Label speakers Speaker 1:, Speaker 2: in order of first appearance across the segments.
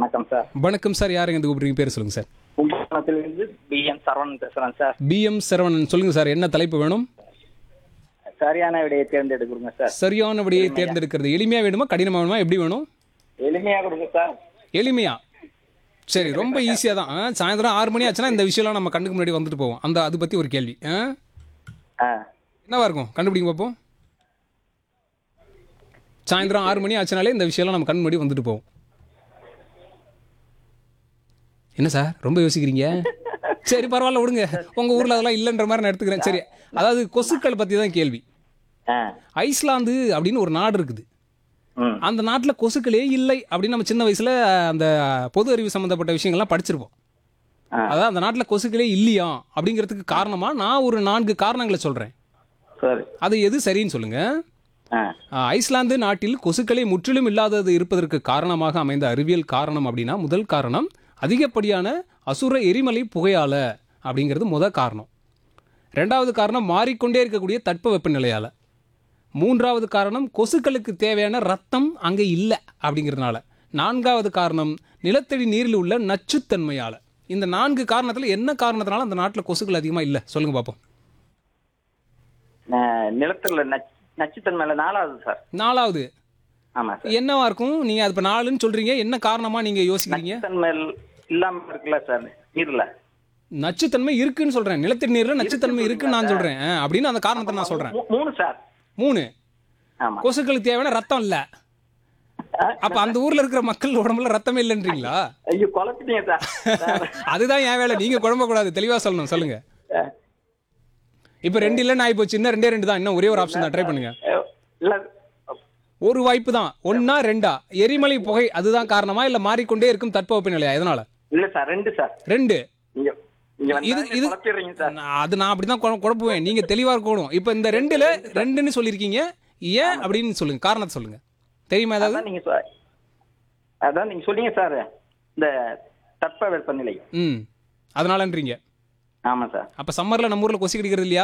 Speaker 1: வணக்கம் சார்
Speaker 2: வணக்கம் சார் யாருங்க இந்த கூப்பிடுறீங்க பேர் சொல்லுங்க சார்
Speaker 1: கும்பகோணத்திலிருந்து பி எம் சரவணன் பேசுறேன் சார்
Speaker 2: பிஎம் சரவணன் சொல்லுங்க சார் என்ன தலைப்பு வேணும்
Speaker 1: சரியான விடையை தேர்ந்தெடுக்கிறோங்க சார்
Speaker 2: சரியான விடையை தேர்ந்தெடுக்கிறது எளிமையா வேணுமா கடினமா வேணுமா எப்படி வேணும்
Speaker 1: எளிமையா கொடுங்க சார்
Speaker 2: எளிமையா சரி ரொம்ப ஈஸியாக தான் ஆ, சாயந்தரம் ஆறு மணி ஆச்சுன்னா இந்த விஷயம்லாம் நம்ம கண்ணுக்கு முன்னாடி வந்துட்டு போவோம் அந்த அது பற்றி ஒரு கேள்வி ஆ
Speaker 1: ஆ
Speaker 2: என்னவா இருக்கும் கண்டுபிடிங்க பார்ப்போம் சாயந்தரம் ஆறு மணி ஆச்சுனாலே இந்த விஷயம்லாம் நம்ம கண் முன்னாடி வந்துட்டு போவோம் என்ன சார் ரொம்ப யோசிக்கிறீங்க சரி பரவாயில்ல விடுங்க உங்கள் ஊரில் அதெல்லாம் இல்லைன்ற மாதிரி நான் எடுத்துக்கிறேன் சரி அதாவது கொசுக்கள் பற்றி தான் கேள்வி
Speaker 1: ஆ
Speaker 2: ஐஸ்லாந்து அப்படின்னு ஒரு நாடு இருக்குது
Speaker 1: ம்
Speaker 2: அந்த நாட்டில் கொசுக்களே இல்லை அப்படின்னு நம்ம சின்ன வயசில் அந்த பொது அறிவு சம்மந்தப்பட்ட விஷயங்கள்லாம் படிச்சிருப்போம்
Speaker 1: ஆ.
Speaker 2: அதாவது அந்த நாட்டில் கொசுக்களே இல்லையா அப்படிங்கிறதுக்கு காரணமாக நான் ஒரு நான்கு காரணங்களை சொல்கிறேன்
Speaker 1: சரி
Speaker 2: அது எது சரின்னு சொல்லுங்கள்
Speaker 1: ஆ
Speaker 2: ஐஸ்லாந்து நாட்டில் கொசுக்களை முற்றிலும் இல்லாதது இருப்பதற்கு காரணமாக அமைந்த அறிவியல் காரணம் அப்படின்னா முதல் காரணம் அதிகப்படியான அசுர எரிமலை புகையால அப்படிங்கிறது முதல் காரணம் ரெண்டாவது காரணம் மாறிக்கொண்டே இருக்கக்கூடிய தட்பவெப்ப நிலையால மூன்றாவது காரணம் கொசுக்களுக்கு தேவையான ரத்தம் அங்கே இல்லை அப்படிங்கிறதுனால நான்காவது காரணம் நிலத்தடி நீரில் உள்ள நச்சுத்தன்மையால இந்த நான்கு காரணத்தில் என்ன காரணத்தினால அந்த நாட்டில் கொசுக்கள் அதிகமாக இல்லை சொல்லுங்க பார்ப்போம்
Speaker 1: ந- நிலத்துல நச்சு நச்சுத்தன்மையில நாலாவது சார்
Speaker 2: நாலாவது
Speaker 1: ஆமா சார்
Speaker 2: என்னவா இருக்கும் நீங்க அது இப்ப நாலுன்னு சொல்றீங்க என்ன காரணமா நீங்க யோசிக்கிறீங்க
Speaker 1: நச்சுத்தன்மை இல்லாம இருக்குல்ல சார் நீர்ல
Speaker 2: நச்சுத்தன்மை இருக்குன்னு சொல்றேன் நிலத்தடி நீர்ல நச்சுத்தன்மை இருக்குன்னு நான் சொல்றேன் ஆ, அப்படின்னு அந்த காரணத்தை நான் சொல்றேன்
Speaker 1: மூ- மூணு சார்
Speaker 2: மூணு
Speaker 1: ஆமா
Speaker 2: கொசுக்களுக்கு தேவையான ரத்தம் இல்ல அப்ப அந்த ஊர்ல இருக்கிற மக்கள் உடம்புல ரத்தமே இல்லைன்றீங்களா
Speaker 1: ஐயோ குழப்பிட்டீங்க சார் சார்.
Speaker 2: அதுதான் என் வேலை நீங்க குழம்ப கூடாது தெளிவா சொல்லணும் சொல்லுங்க இப்ப ரெண்டு இல்லைன்னு ஆகி போச்சு இன்னும் ரெண்டே ரெண்டு தான் இன்னும் ஒரே ஒரு ஆப்ஷன் தான் ட்ரை பண்ணுங்க
Speaker 1: அஹ், இல்ல
Speaker 2: ஒரு வாய்ப்பு தான் ஒன்னா ரெண்டா எரிமலை புகை அதுதான் காரணமா இல்ல மாறிக்கொண்டே இருக்கும் தட்பவெப்ப நிலையா எதனால
Speaker 1: இல்ல சார் ரெண்டு சார்
Speaker 2: ரெண்டு
Speaker 1: இங்க இங்க
Speaker 2: இது
Speaker 1: வந்து
Speaker 2: இது
Speaker 1: குழப்பிடுறீங்க சார்
Speaker 2: நான் அது நான் அப்படிதான் குழ- குழப்புவேன் நீங்க தெளிவா இருக்கணும் இப்போ இந்த ரெண்டுல ரெண்டுன்னு சொல்லியிருக்கீங்க ஏன் அப்படின்னு சொல்லுங்க காரணத்தை சொல்லுங்க தெரியுமா ஏதாவது
Speaker 1: அதான் நீங்க சொ- அதான் நீங்க சொன்னீங்க சார் இந்த தட்ப வெப்பநிலை
Speaker 2: ம் அதனாலன்றீங்க
Speaker 1: ஆமா சார்
Speaker 2: அப்ப சம்மர்ல நம்ம ஊர்ல கொசு கிடைக்கிறது இல்லையா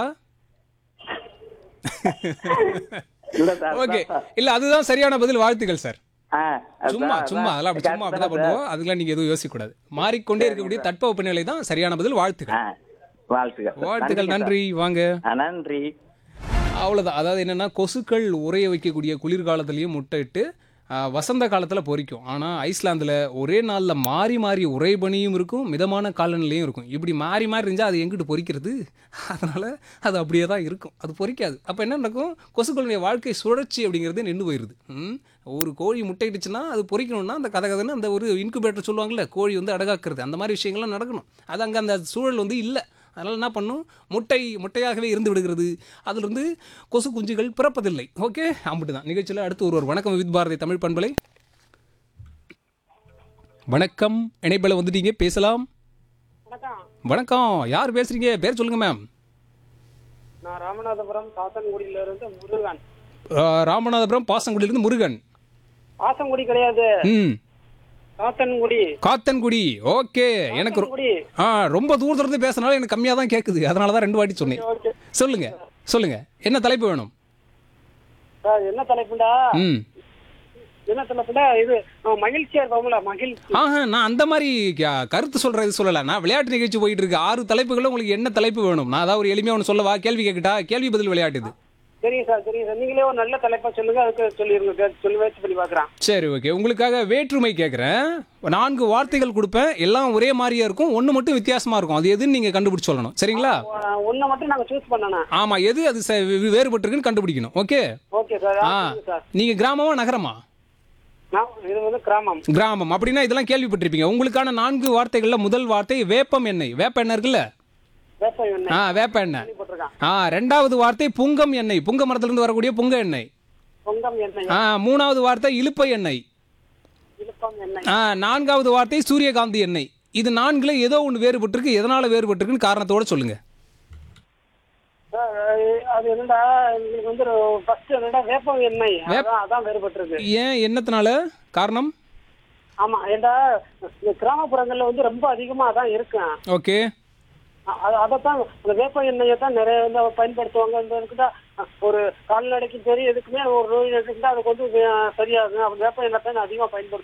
Speaker 1: இல்ல சார்
Speaker 2: ஓகே
Speaker 1: அதான் சார்.
Speaker 2: இல்ல அதுதான் சரியான பதில் வாழ்த்துக்கள் சார்
Speaker 1: ஆ, அதான்,
Speaker 2: சும்மா
Speaker 1: அதான்.
Speaker 2: சும்மா அதெல்லாம் அப்படி சும்மா அப்படிதான்
Speaker 1: correct தானே
Speaker 2: பண்ணுவோம் அதுக்கெல்லாம் நீங்க எதுவும் யோசிக்க கூடாது மாறிக்கொண்டே இருக்கக்கூடிய தட்பவெப்ப நிலை தான் சரியான பதில் வாழ்த்துக்கள்
Speaker 1: ஆ, வாழ்த்துக்கள் சார்.
Speaker 2: வாழ்த்துக்கள்
Speaker 1: நன்றிங்க
Speaker 2: நன்றி வாங்க
Speaker 1: சார். ஆ, நன்றி
Speaker 2: அவ்வளோதான் அதாவது என்னென்னா கொசுக்கள் உறைய வைக்கக்கூடிய குளிர்காலத்துலேயும் முட்டையிட்டு ஆ, வசந்த காலத்தில் பொரிக்கும் ஆனால் ஐஸ்லாந்தில் ஒரே நாளில் மாறி மாறி உறை பனியும் இருக்கும் மிதமான காலநிலையும் இருக்கும் இப்படி மாறி மாறி இருந்தால் அது எங்கிட்டு பொரிக்கிறது அதனால் அது அப்படியே தான் இருக்கும் அது பொரிக்காது அப்போ என்ன நடக்கும் கொசுக்களுடைய வாழ்க்கை சுழற்சி அப்படிங்கிறது நின்று போயிடுது ம்? ஒரு கோழி முட்டையிட்டுச்சுன்னா அது பொரிக்கணும்னா அந்த கதை கதைன்னு அந்த ஒரு இன்குபேட்டர் சொல்லுவாங்கல்ல கோழி வந்து அடகாக்குறது அந்த மாதிரி விஷயங்கள்லாம் நடக்கணும் அது அங்கே அந்த சூழல் வந்து இல்லை அதனால் என்ன பண்ணும் முட்டை முட்டையாகவே இருந்து விடுகிறது அதிலிருந்து கொசு குஞ்சுகள் பிறப்பதில்லை ஓகே அம்பிட்டு தான் நிகழ்ச்சியில் அடுத்து ஒருவர் வணக்கம் வித் பாரதி தமிழ் பண்பலை வணக்கம் இணைப்பில் வந்துட்டீங்க பேசலாம்
Speaker 3: வணக்கம்
Speaker 2: வணக்கம் யார் பேசுறீங்க பேர் சொல்லுங்க மேம்
Speaker 3: நான் ராமநாதபுரம் சாத்தன்குடியில இருந்து முருகன்
Speaker 2: ராமநாதபுரம் பாசங்குடியிலிருந்து முருகன்
Speaker 3: பாசங்குடி கிடையாது
Speaker 2: ம்
Speaker 3: சாத்தன்குடி
Speaker 2: காத்தன்குடி ஓகே எனக்கு ரொ-
Speaker 3: சாத்தன்குடி
Speaker 2: ஆ ரொம்ப தூரத்துல இருந்து பேசுனாலும் எனக்கு கம்மியாக தான் கேட்குது அதனால தான் ரெண்டு வாட்டி சொன்னேன்
Speaker 3: ஓகே
Speaker 2: சொல்லுங்க சொல்லுங்க என்ன தலைப்பு வேணும்
Speaker 3: சார் என்ன தலைப்புண்டா
Speaker 2: ம்
Speaker 3: என்ன தலைப்புண்டா இது நம்ம மகிழ்ச்சியா இருப்போம்ல மகிழ்ச்சி
Speaker 2: ஆஹா நான் அந்த மாதிரி க- கருத்து சொல்றது சொல்லல நான் விளையாட்டு நிகழ்ச்சி போயிட்டு இருக்கு ஆறு தலைப்புகளும் உங்களுக்கு என்ன தலைப்பு வேணும் நான் அதாவது ஒரு எளிமையா ஒன்று சொல்லவா கேள்வி கேட்கட்டா கேள்வி பதில் விளையாட்டு இது
Speaker 3: சரிங்க சார் சரிங்க சார் நீங்களே ஒரு நல்ல தலைப்பா சொல்லுங்க அதுக்கு சொல்லிருங்க கே- சொல்லி முயற்சி பண்ணி பாக்குறேன்
Speaker 2: சரி ஓகே உங்களுக்காக வேற்றுமை கேட்குறேன் நான்கு வார்த்தைகள் கொடுப்பேன் எல்லாம் ஒரே மாதிரியா இருக்கும் ஒன்று மட்டும் வித்தியாசமா இருக்கும் அது எதுன்னு நீங்க கண்டுபிடிச்சு சொல்லணும் சரிங்களா
Speaker 3: ஒன்ன மட்டும் நாங்க சூஸ் பண்ணணும்
Speaker 2: ஆமா எது அது ச- வே- வேறுபட்டிருக்குன்னு கண்டுபிடிக்கணும் ஓகே
Speaker 3: ஓகே சார்
Speaker 2: ஆ
Speaker 3: சொல்லுங்க சார்
Speaker 2: நீங்க கிராமமா நகரமா
Speaker 3: நான் இது வந்து கிராமம்
Speaker 2: கிராமம் அப்படின்னா இதெல்லாம் கேள்விப்பட்டிருப்பீங்க உங்களுக்கான நான்கு வார்த்தைகள்ல முதல் வார்த்தை வேப்பம் எண்ணெய் வேப்ப எண்ணெய் இருக்குல்ல
Speaker 3: வேப்ப எண்ணெய்
Speaker 2: ஆ வேப்ப எண்ணெய்
Speaker 3: போட்டிருக்கான்
Speaker 2: ஆ ரெண்டாவது வார்த்தை புங்கம் எண்ணெய் புங்க மரத்திலிருந்து வரக்கூடிய புங்க எண்ணெய்
Speaker 3: பொங்கம் எண்ணெய்
Speaker 2: ஆ மூணாவது வார்த்தை இலுப்பை எண்ணெய்
Speaker 3: இழுப்பம் எண்ணெய்
Speaker 2: ஆ நான்காவது வார்த்தை சூரியகாந்தி எண்ணெய் இது நான்குல ஏதோ ஒன்று வேறுபட்டிருக்கு எதனால வேறுபட்டிருக்குன்னு காரணத்தோட சொல்லுங்க
Speaker 3: சார், அது என்னடா எங்களுக்கு வந்து ஃபர்ஸ்ட் என்னடா வேப்பம் எண்ணெய் அதான் அதான் வேறுபட்டிருக்கு
Speaker 2: ஏன் என்னத்தினால காரணம்
Speaker 3: ஆமா ஏண்டா இந்த கிராமப்புறங்கள்ல வந்து ரொம்ப அதிகமா அதான் இருக்கும்
Speaker 2: ஓகே
Speaker 3: அ- அது அதைத்தான் அந்த வேப்ப எண்ணெயை தான் நிறைய வந்து பயன்படுத்துவாங்க இந்த இதுக்குதான் ஒரு கால்நடைக்கும் சரி எதுக்குமே ஒரு நோய் இருக்குன்னா அதுக்கு வந்து வே- சரியாகும் அப்ப வேப்ப எண்ணெய் தான் அதிகமா பயன்படுத்துவாங்க